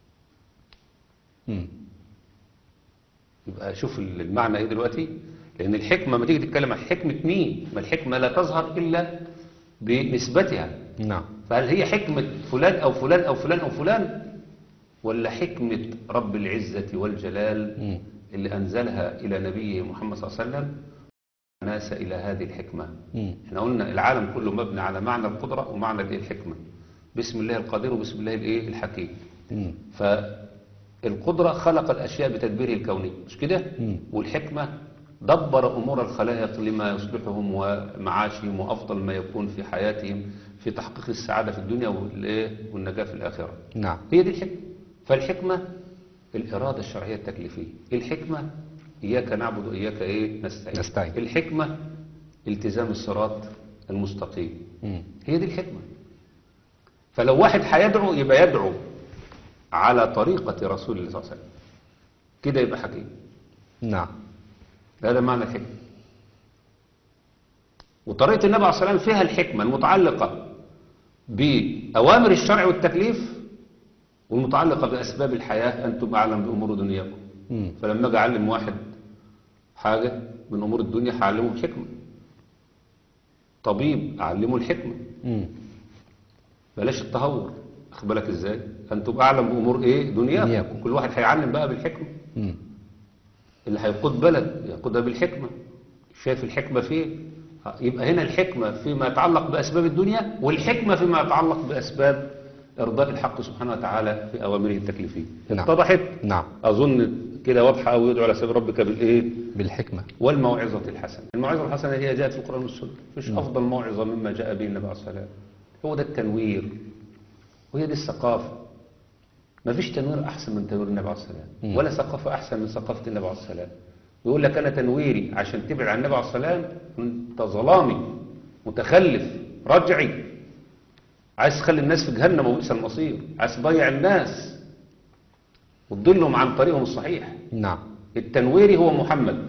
مم. يبقى شوف المعنى ايه دلوقتي لأن الحكمة ما تيجي تتكلم عن حكمة مين ما الحكمة لا تظهر إلا بنسبتها نعم فهل هي حكمة فلان أو فلان أو فلان أو فلان ولا حكمة رب العزة والجلال مم. اللي أنزلها إلى نبيه محمد صلى الله عليه وسلم الناس إلى هذه الحكمة مم. احنا قلنا العالم كله مبني على معنى القدرة ومعنى الايه الحكمة بسم الله القدير وبسم الله الايه الحكيم مم. فالقدرة خلق الأشياء بتدبيره الكوني مش كده مم. والحكمة دبر أمور الخلائق لما يصلحهم ومعاشهم وأفضل ما يكون في حياتهم في تحقيق السعادة في الدنيا والإيه؟ والنجاة في الآخرة نعم هي دي الحكمة فالحكمة الإرادة الشرعية التكليفية الحكمة إياك نعبد وإياك إيه نستعين نستعين. الحكمة التزام الصراط المستقيم مم. هي دي الحكمة فلو واحد هيدعو يبقى يدعو على طريقة رسول الله صلى الله عليه وسلم كده يبقى حكيم نعم هذا معنى الحكمة وطريقة النبي عليه الصلاة والسلام فيها الحكمة المتعلقة بأوامر الشرع والتكليف والمتعلقة بأسباب الحياة أنتم أعلم بأمور دنياكم مم. فلما أجي أعلم واحد حاجة من أمور الدنيا هعلمه الحكمة طبيب أعلمه الحكمة مم. بلاش التهور واخد بالك ازاي انتم اعلم بامور ايه دنياكم دنياكم. كل واحد هيعلم بقى بالحكمه مم. اللي هيقود بلد يقودها بالحكمه شايف الحكمه فين آه، يبقى هنا الحكمه فيما يتعلق باسباب الدنيا والحكمه فيما يتعلق باسباب ارضاء الحق سبحانه وتعالى في اوامره التكليفيه نعم. اتضحت نعم اظن كده واضحه او يدعو على سبيل ربك بالايه بالحكمة والموعظة الحسنة الموعظة الحسنة هي جاءت في القرآن والسنة مفيش أفضل موعظة مما جاء به النبي عليه الصلاة والسلام هو ده التنوير وهي دي الثقافة مفيش تنوير أحسن من تنوير النبي عليه الصلاة والسلام ولا ثقافة أحسن من ثقافة النبي عليه الصلاة والسلام يقول لك أنا تنويري عشان تبعد عن النبي عليه الصلاة والسلام أنت ظلامي متخلف رجعي عايز تخلي الناس في جهنم وبئس المصير عايز تضيع الناس وتضلهم عن طريقهم الصحيح نعم التنويري هو محمد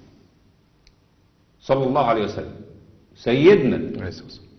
صلى الله عليه وسلم سيدنا عليه الصلاة والسلام.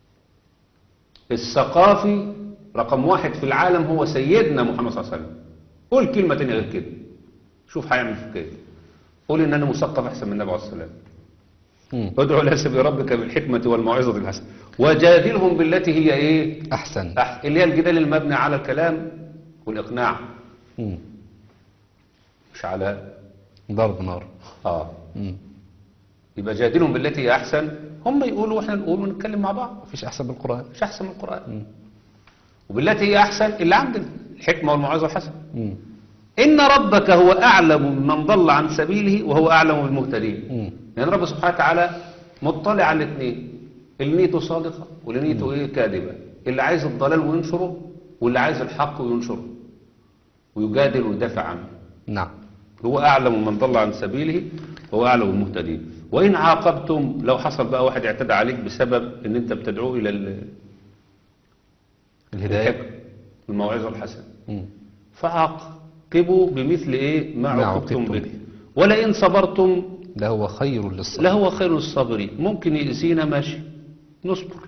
الثقافي رقم واحد في العالم هو سيدنا محمد صلى الله عليه وسلم قول كلمة تانية غير كده شوف هيعمل فيك ايه قول ان انا مثقف احسن من النبي عليه الصلاة والسلام مم. ادعو الى سبيل ربك بالحكمة والموعظة الحسنة وجادلهم بالتي هي ايه أحسن أح- اللي هي الجدال المبني على الكلام والاقناع مم. مش على ضرب نار اه مم. يبقى جادلهم بالتي هي احسن هم يقولوا واحنا نقول ونتكلم مع بعض مفيش أحسن بالقرآن مش احسن من القرآن وبالتي هي احسن اللي عندنا الحكمة والموعظة الحسنة مم. إن ربك هو أعلم من ضل عن سبيله وهو أعلم بالمهتدين مم. يعني رب سبحانه وتعالى مطلع على الاثنين اللي نيته صادقة واللي نيته إيه كاذبة اللي عايز الضلال وينشره واللي عايز الحق وينشره ويجادل ويدافع عنه نعم هو أعلم من ضل عن سبيله وهو أعلم بالمهتدين وإن عاقبتم لو حصل بقى واحد اعتدى عليك بسبب إن أنت بتدعوه إلى ال- الهداية الحكم الموعظة الحسنة مم. فعاقبوا بمثل إيه ما ما عوقبتم عوقبتم به به. ولئن صبرتم لهو خير للصبر لهو خير الصابرين ممكن يأذينا ماشي نصبر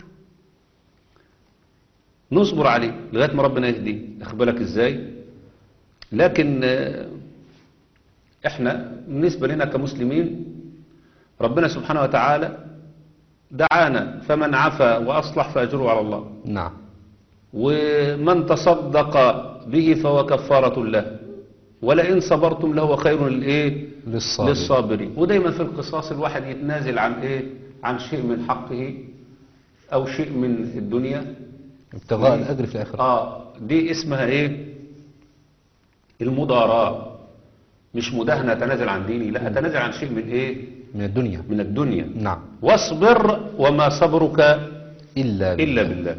نصبر عليه لغاية ما ربنا يهديه أخبرك إزاي لكن آه، إحنا بالنسبة لنا كمسلمين ربنا سبحانه وتعالى دعانا فمن عفا وأصلح فأجره على الله نعم ومن تصدق به فهو كفارة له ولئن صبرتم لهو خير للإيه للصابر للصابرين ودايما في القصاص الواحد يتنازل عن ايه عن شيء من حقه او شيء من الدنيا ابتغاء الأجر في الآخرة اه دي اسمها ايه المضاراة مش مداهنة اتنازل عن ديني لا اتنازل عن شيء من ايه من الدنيا من الدنيا نعم واصبر وما صبرك إلا إلا بالله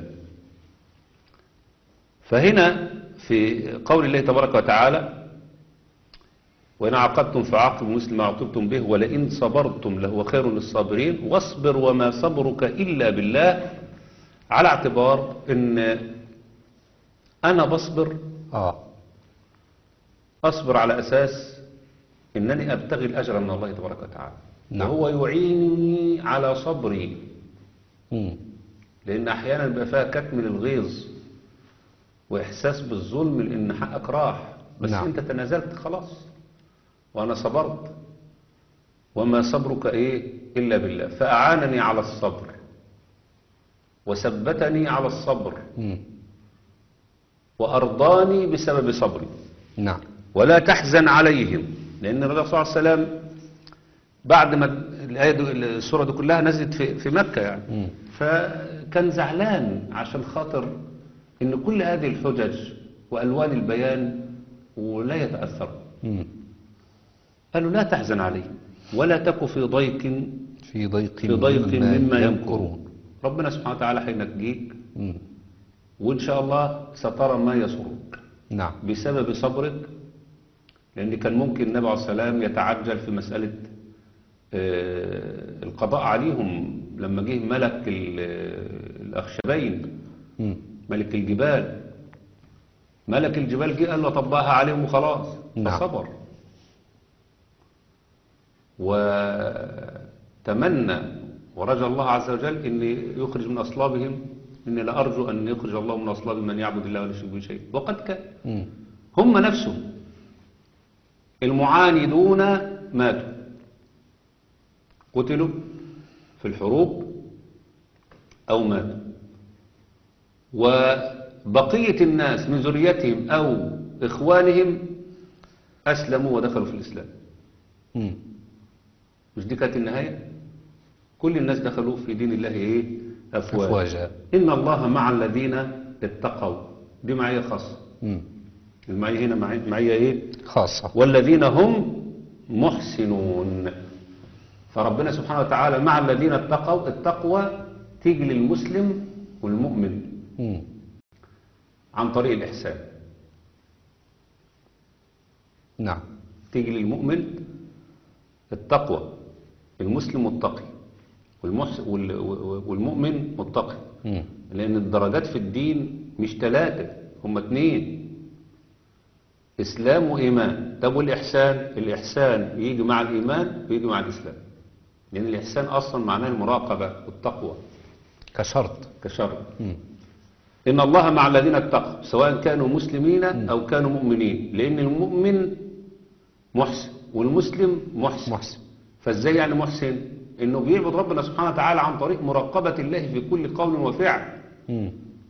فهنا في قول الله تبارك وتعالى وإن عاقبتم فعاقبوا مثل ما عاقبتم به ولئن صبرتم لهو خير للصابرين واصبر وما صبرك إلا بالله على اعتبار إن أنا بصبر آه أصبر على أساس إنني أبتغي الأجر من الله تبارك وتعالى نعم. وهو يعينني على صبري مم. لأن أحيانا بيبقى فيها كتم للغيظ وإحساس بالظلم لأن حقك راح بس نعم. أنت تنازلت خلاص وأنا صبرت وما صبرك إيه إلا بالله فأعانني على الصبر وثبتني على الصبر مم. وأرضاني بسبب صبري نعم ولا تحزن عليهم لأن الرسول صلى الله عليه وسلم بعد ما الآية دي السورة دي كلها نزلت في, في مكة يعني مم. فكان زعلان عشان خاطر ان كل هذه الحجج والوان البيان ولا يتاثر مم. قالوا لا تحزن عليه ولا تك في ضيق في ضيق في ضيق مما يمكرون ربنا سبحانه وتعالى هينجيك مم. وان شاء الله سترى ما يسرك نعم بسبب صبرك لان كان ممكن النبي عليه السلام يتعجل في مساله آه، القضاء عليهم لما جه ملك ال- الاخشبين مم. ملك الجبال ملك الجبال جه قال له طبقها عليهم وخلاص نعم. فصبر وتمنى ورجى الله عز وجل ان يخرج من اصلابهم اني لارجو ان يخرج الله من اصلاب من يعبد الله ولا يشرك به شيئا وقد كان مم. هم نفسهم المعاندون ماتوا قتلوا في الحروب أو ماتوا بقية الناس من ذريتهم أو إخوانهم أسلموا ودخلوا في الإسلام مم. مش دي كانت النهاية كل الناس دخلوا في دين الله إيه أفواج أفواجا إن الله مع الذين اتقوا دي معية خاصة مم. المعية هنا معية, معية إيه خاصة والذين هم محسنون فربنا سبحانه وتعالى مع الذين اتقوا التقوى تيجي للمسلم والمؤمن مم. عن طريق الإحسان نعم تيجي للمؤمن التقوى المسلم متقي والمحس وال- والمؤمن متقي مم. لأن الدرجات في الدين مش ثلاثة هم اتنين إسلام وإيمان طب والإحسان الإحسان يجي مع الإيمان ويجي مع الإسلام لأن الإحسان أصلا معناه المراقبة والتقوى كشرط كشر مم. إن الله مع الذين اتقوا سواء كانوا مسلمين أو كانوا مؤمنين لأن المؤمن محسن والمسلم محسن محسن فازاي يعني محسن انه بيعبد ربنا سبحانه وتعالى عن طريق مراقبة الله في كل قول وفعل مم.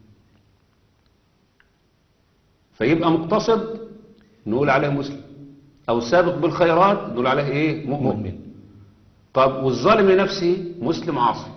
فيبقى مقتصد نقول عليه مسلم او سابق بالخيرات نقول عليه ايه مؤمن, مؤمن. طب والظالم لنفسه مسلم عاصي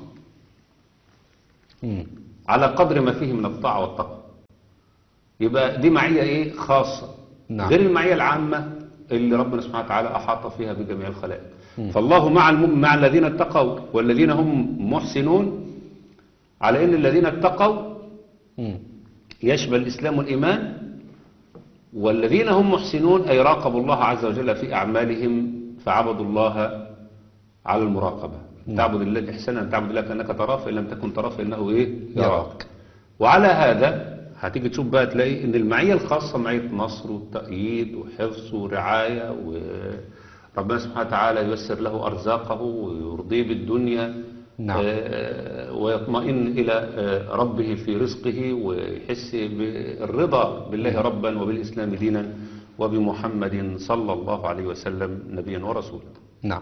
مم. على قدر ما فيه من الطاعة والتقوى يبقى دي معية ايه خاصة نعم. غير المعية العامة اللي ربنا سبحانه وتعالى أحاط فيها بجميع الخلائق فالله مع المؤمن مع الذين اتقوا والذين هم محسنون على ان الذين اتقوا مم. يشمل الإسلام والإيمان والذين هم محسنون أي راقبوا الله عز وجل في أعمالهم فعبدوا الله على المراقبة تعبد الله الإحسان أن تعبد الله كأنك تراه فإن لم تكن تراه فإنه إيه يراك وعلى هذا هتيجي تشوف بقى تلاقي ان المعية الخاصة معية نصر وتأييد وحفظ ورعاية وربنا سبحانه وتعالى ييسر له أرزاقه ويرضيه بالدنيا نعم. آه، ويطمئن إلى آه، ربه في رزقه ويحس بالرضا بالله ربا وبالإسلام دينا وبمحمد صلى الله عليه وسلم نبيا ورسولا نعم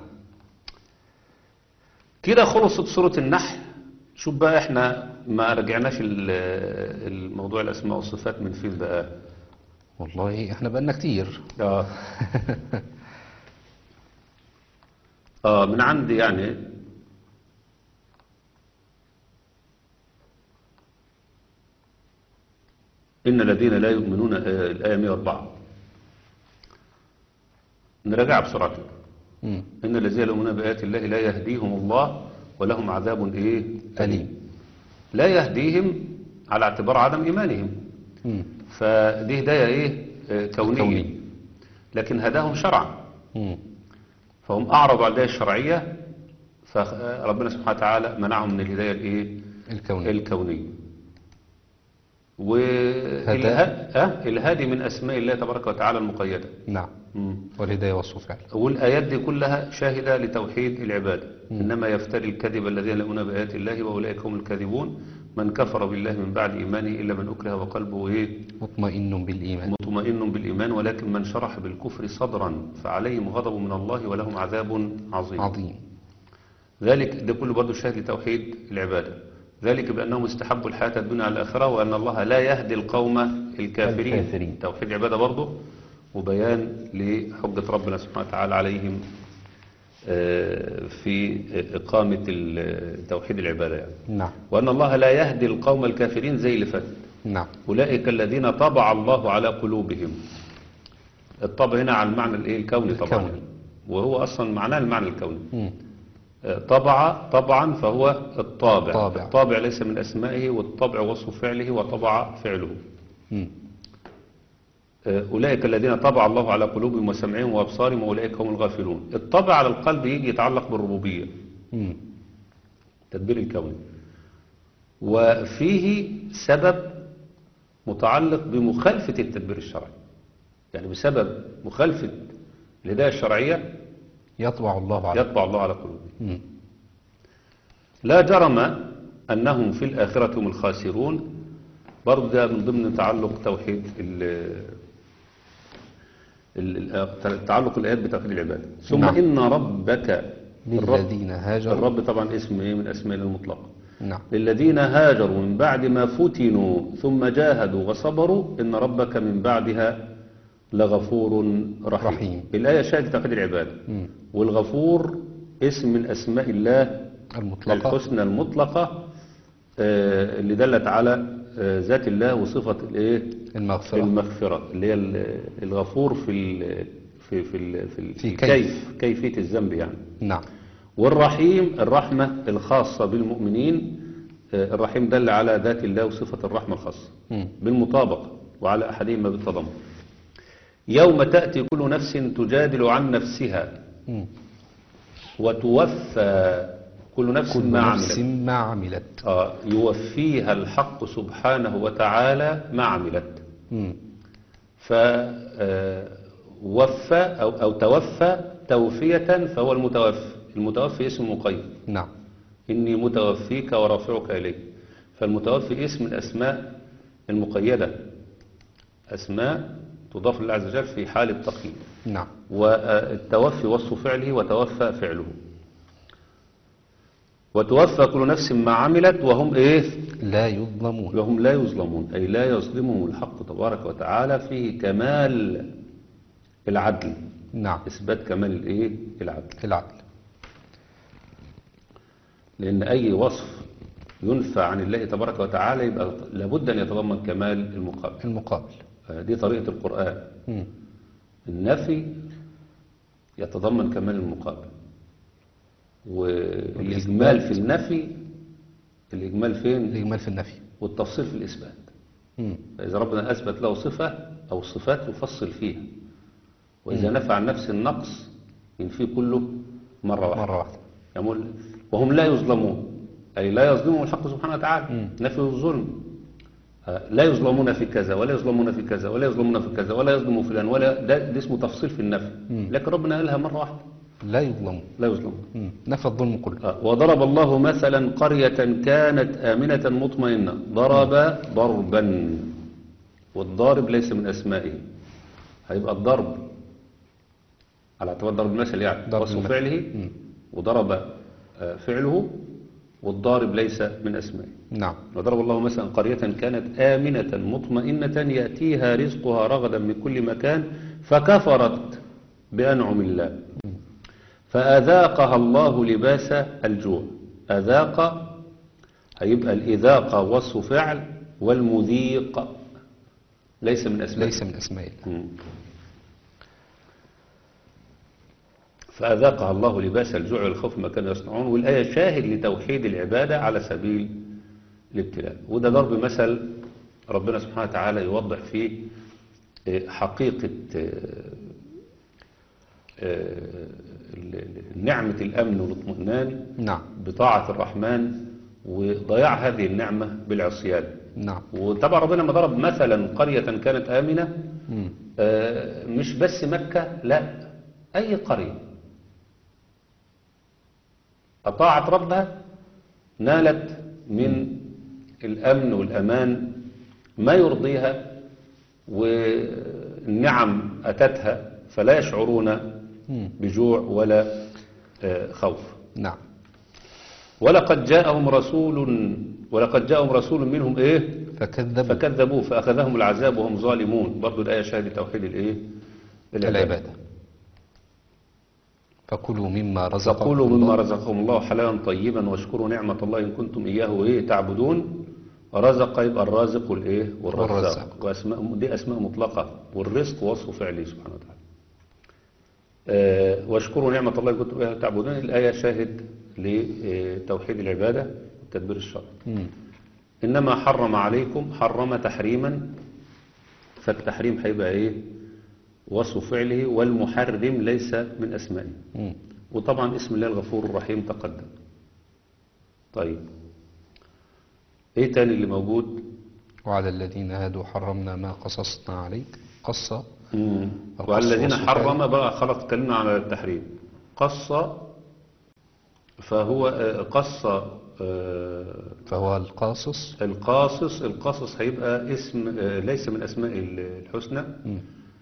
كده خلصت سورة النحل شوف بقى احنا ما رجعناش ال- الموضوع الأسماء والصفات من فين بقى والله احنا بقالنا كتير آه. آه من عندي يعني إن الذين لا يؤمنون آه الآية 104 نراجع بسرعة كده. مم. إن الذين لا يؤمنون بآيات الله لا يهديهم الله ولهم عذاب إيه أليم لا يهديهم على اعتبار عدم إيمانهم مم. فدي هداية إيه آه، كونية كونية. لكن هداهم شرعا مم. فهم أعرضوا عن الهداية الشرعية فربنا سبحانه وتعالى منعهم من الهداية الإيه الكوني الكونية والهادي من أسماء الله تبارك وتعالى المقيدة نعم مم. والهداية وصف فعل والآيات دي كلها شاهدة لتوحيد العبادة إنما يفتري الكذب الذين لا يؤمنون بآيات الله وأولئك هم الكاذبون من كفر بالله من بعد إيمانه إلا من أكره وقلبه إيه مطمئن بالإيمان مطمئن بالإيمان ولكن من شرح بالكفر صدرا فعليهم غضب من الله ولهم عذاب عظيم عظيم ذلك ده كله برضه شاهد لتوحيد العبادة ذلك بأنهم استحبوا الحياة الدنيا على الآخرة وأن الله لا يهدي القوم الكافرين, الكافرين. توحيد العبادة برضه وبيان لحجة ربنا سبحانه وتعالى عليهم آه، في إقامة ال- توحيد العبادة يعني. نعم وأن الله لا يهدي القوم الكافرين زي اللي فات نعم أولئك الذين طبع الله على قلوبهم الطبع هنا على المعنى الايه الكوني طبعا الكوني. وهو أصلا معناه المعنى الكوني مم. آه، طبع طبعا فهو الطابع طابع. الطابع ليس من أسمائه والطبع وصف فعله وطبع فعله مم. آه، أولئك الذين طبع الله على قلوبهم وسمعهم وأبصارهم وأولئك هم الغافلون الطبع على القلب يجي يتعلق بالربوبية مم. التدبير الكوني وفيه سبب متعلق بمخالفة التدبير الشرعي يعني بسبب مخالفة الهداية الشرعية يطبع الله على يطبع الله على قلوبهم مم. لا جرم أنهم في الآخرة هم الخاسرون برضه ده من ضمن تعلق توحيد ال- ال- ال- تعلق الآيات بتوحيد العبادة ثم نعم. إن ربك الرب للذين هاجروا الرب طبعا اسم ايه من اسماء الله المطلقه نعم للذين هاجروا من بعد ما فتنوا ثم جاهدوا وصبروا إن ربك من بعدها لغفور رحيم, رحيم. الآية شاهدة توحيد العبادة مم. والغفور اسم من أسماء الله المطلقة الحسنى المطلقة آه، اللي دلت على آه، ذات الله وصفة الايه المغفرة المغفرة اللي هي ال- الغفور في ال في في ال في, ال في في كيف. كيف كيفية الذنب يعني نعم والرحيم الرحمة الخاصة بالمؤمنين آه، الرحيم دل على ذات الله وصفة الرحمة الخاصة مم. بالمطابقة وعلى أحدهما بالتضمن يوم تأتي كل نفس تجادل عن نفسها مم. وتوفى كل نفس كل ما نفس عملت ما عملت آه يوفيها الحق سبحانه وتعالى ما عملت مم. فوفى أو, أو توفى توفية فهو المتوفي المتوفي اسم مقيد نعم إني متوفيك ورافعك إلي فالمتوفي اسم من الأسماء المقيدة أسماء تضاف لله عز وجل في حال التقييد نعم والتوفي وصف فعله وتوفى فعله وتوفى كل نفس ما عملت وهم إيه لا يظلمون وهم لا يظلمون أي لا يظلمهم الحق تبارك وتعالى فيه كمال العدل نعم إثبات كمال الإيه العدل العدل لأن أي وصف ينفى عن الله تبارك وتعالى يبقى لابد أن يتضمن كمال المقابل المقابل آه، دي طريقة القرآن مم. النفي يتضمن كمال المقابل والإجمال في النفي الإجمال فين الإجمال في النفي والتفصيل في الإثبات مم. فإذا ربنا أثبت له صفة أو صفات يفصل فيها وإذا نفى عن نفس النقص ينفي كله مرة واحدة مرة واحدة يقول وهم لا يظلمون أي لا يظلمهم الحق سبحانه وتعالى نفي الظلم آه، لا يظلمون في كذا ولا يظلمون في كذا ولا يظلمون في كذا ولا يظلم فلان ولا ده, ده اسمه تفصيل في النفي لكن ربنا قالها مرة واحدة لا يظلمون لا يظلمون مم. نفى الظلم كله آه، وضرب الله مثلا قرية كانت آمنة مطمئنة ضرب ضربا والضارب ليس من أسمائه هيبقى الضرب على اعتبار ضرب المثل يعني ضرب وصف المثل. فعله مم. وضرب آه، فعله والضارب ليس من أسمائه نعم وضرب الله مثلا قرية كانت آمنة مطمئنة يأتيها رزقها رغدا من كل مكان فكفرت بأنعم الله فأذاقها الله لباس الجوع أذاق هيبقى الإذاقة وصف فعل والمذيق ليس من أسماء ليس من أسماء الله مم. فأذاقها الله لباس الجوع والخوف ما كانوا يصنعون والآية شاهد لتوحيد العبادة على سبيل الابتلاء وده ضرب مثل ربنا سبحانه وتعالى يوضح فيه آه، حقيقة آه، آه، ال- ال- نعمة الأمن والاطمئنان نعم بطاعة الرحمن وضياع هذه النعمة بالعصيان نعم وطبعا ربنا ما ضرب مثلا قرية كانت آمنة مم. آه، مش بس مكة لا أي قرية أطاعت ربها نالت من الأمن والأمان ما يرضيها والنعم أتتها فلا يشعرون مم. بجوع ولا آه، خوف نعم ولقد جاءهم رسول ولقد جاءهم رسول منهم ايه فكذبوا فكذبوه فأخذهم العذاب وهم ظالمون برضو الآية شاهد توحيد الإيه العبادة فكلوا مما رزقكم فكلوا مما الله رزقهم الله حلالا طيبا واشكروا نعمة الله إن كنتم إياه إيه تعبدون رزق يبقى الرازق والإيه والرزاق والرزاق. وأسماء دي أسماء مطلقة والرزق وصف فعلي سبحانه وتعالى آه، واشكروا نعمة الله إن كنتم إياه تعبدون الآية شاهد لتوحيد العبادة وتدبير الشرع مم. إنما حرم عليكم حرم تحريما فالتحريم هيبقى إيه وصف فعله والمحرم ليس من أسمائه مم. وطبعا اسم الله الغفور الرحيم تقدم طيب ايه تاني اللي موجود وعلى الذين هادوا حرمنا ما قصصنا عليك قصة مم. القص وعلى الذين وصف حرم بقى خلاص اتكلمنا على التحريم قص فهو آه، قص آه، فهو القاصص القاصص القصص هيبقى اسم آه، ليس من اسماء الحسنى مم.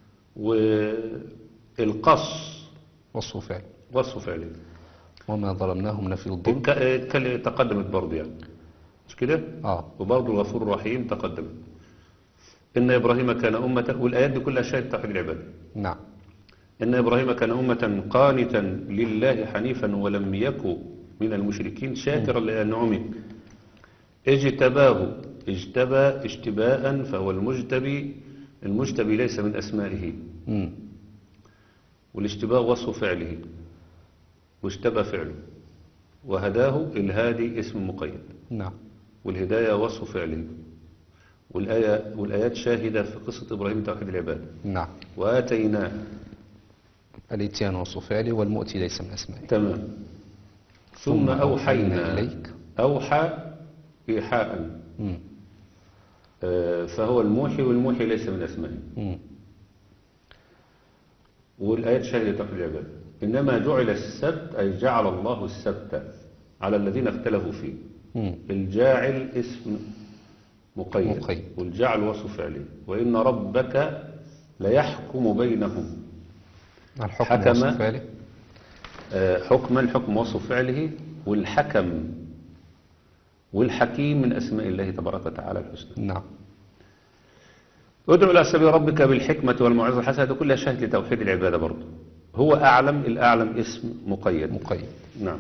والقص وصف فعل وصف فعله وما ظلمناهم نفي الظلم اتك- اتكل- تقدمت برضه يعني مش كده اه وبرضه الغفور الرحيم تقدم إن إبراهيم كان أمة والآيات دي كلها شاهد توحيد العبادة نعم إن إبراهيم كان أمة قانتا لله حنيفا ولم يكن من المشركين شاكرا لأنعمه اجتباه اجتبى اجتباء فهو المجتبي المجتبي ليس من أسمائه مم. والاشتباه وصف فعله واجتبى فعله وهداه الهادي اسم مقيد نعم والهداية وصف فعله والآية والآيات شاهدة في قصة إبراهيم توحيد العبادة نعم وآتيناه الاتيان وصف فعله والمؤتي ليس من أسمائه تمام ثم أوحينا إليك أوحى إيحاء مم. آه، فهو الموحي والموحي ليس من أسمائه مم. والآيات شهدت توحيد العبادة إنما جعل السبت أي جعل الله السبت على الذين اختلفوا فيه مم. الجاعل اسم مقيد, مقيد. والجعل وصف فعله وإن ربك ليحكم بينهم الحكم حكم. وصف فعله آه، حكما الحكم وصف فعله والحكم والحكيم من أسماء الله تبارك وتعالى الحسنى نعم ادعو إلى سبيل ربك بالحكمة والموعظة الحسنة ده كلها شهد لتوحيد العبادة برضه هو أعلم الأعلم اسم مقيد مقيد نعم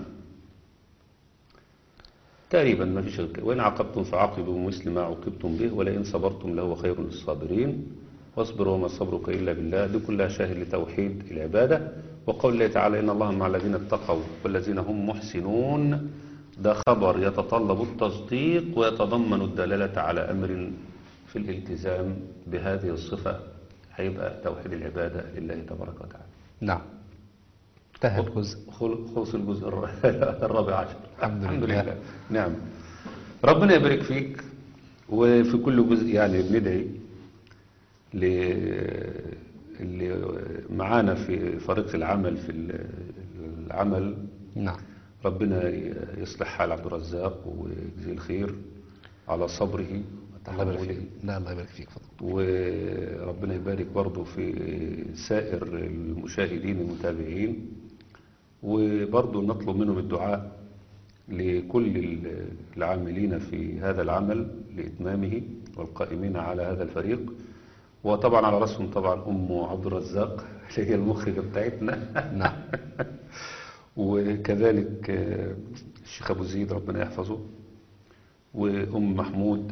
تقريبا ما فيش غير كده. وإن عاقبتم فعاقبوا مثل ما عوقبتم به ولئن صبرتم لهو خير للصابرين واصبر وما صبرك إلا بالله دي كلها شاهد لتوحيد العبادة وقول الله تعالى إن الله مع الذين اتقوا والذين هم محسنون ده خبر يتطلب التصديق ويتضمن الدلالة على أمر في الالتزام بهذه الصفة هيبقى توحيد العبادة لله تبارك وتعالى نعم انتهى الجزء خل- خلص الجزء الر- الرابع عشر الحمد لله. نعم ربنا يبارك فيك وفي كل جزء يعني بندعي ل اللي معانا في فريق العمل في ال- العمل نعم ربنا يصلح حال عبد الرزاق ويجزيه الخير على صبره الله يبارك وتحمله فيك لا الله يبارك فيك فضل وربنا يبارك برضه في سائر المشاهدين المتابعين وبرضه نطلب منهم الدعاء لكل العاملين في هذا العمل لإتمامه والقائمين على هذا الفريق وطبعا على رأسهم طبعا أم عبد الرزاق اللي هي المخرجة بتاعتنا نعم وكذلك آه، الشيخ أبو زيد ربنا يحفظه وأم محمود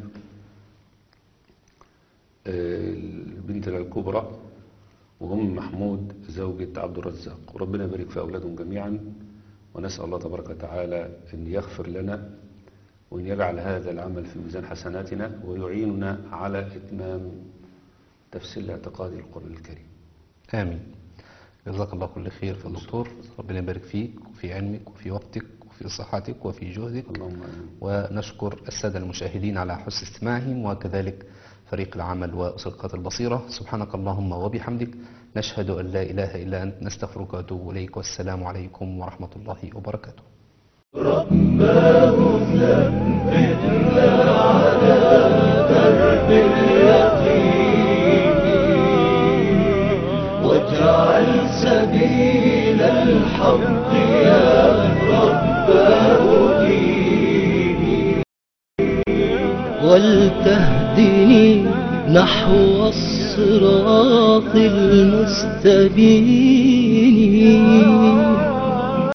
آه، البنت الكبرى وهم محمود زوجة عبد الرزاق وربنا يبارك في أولادهم جميعا ونسأل الله تبارك وتعالى أن يغفر لنا وأن يجعل هذا العمل في ميزان حسناتنا ويعيننا على إتمام تفسير الاعتقاد القرآن الكريم آمين جزاك الله كل خير في الدكتور ربنا يبارك فيك وفي علمك وفي وقتك وفي صحتك وفي جهدك اللهم آمين ونشكر السادة المشاهدين على حسن استماعهم وكذلك فريق العمل وأسرقات البصيرة سبحانك اللهم وبحمدك نشهد أن لا إله إلا أنت نستغفرك ونتوب إليك والسلام عليكم ورحمة الله وبركاته واجعل سبيل الحق يا رباه ديني ولتهدني نحو الصراط المستبين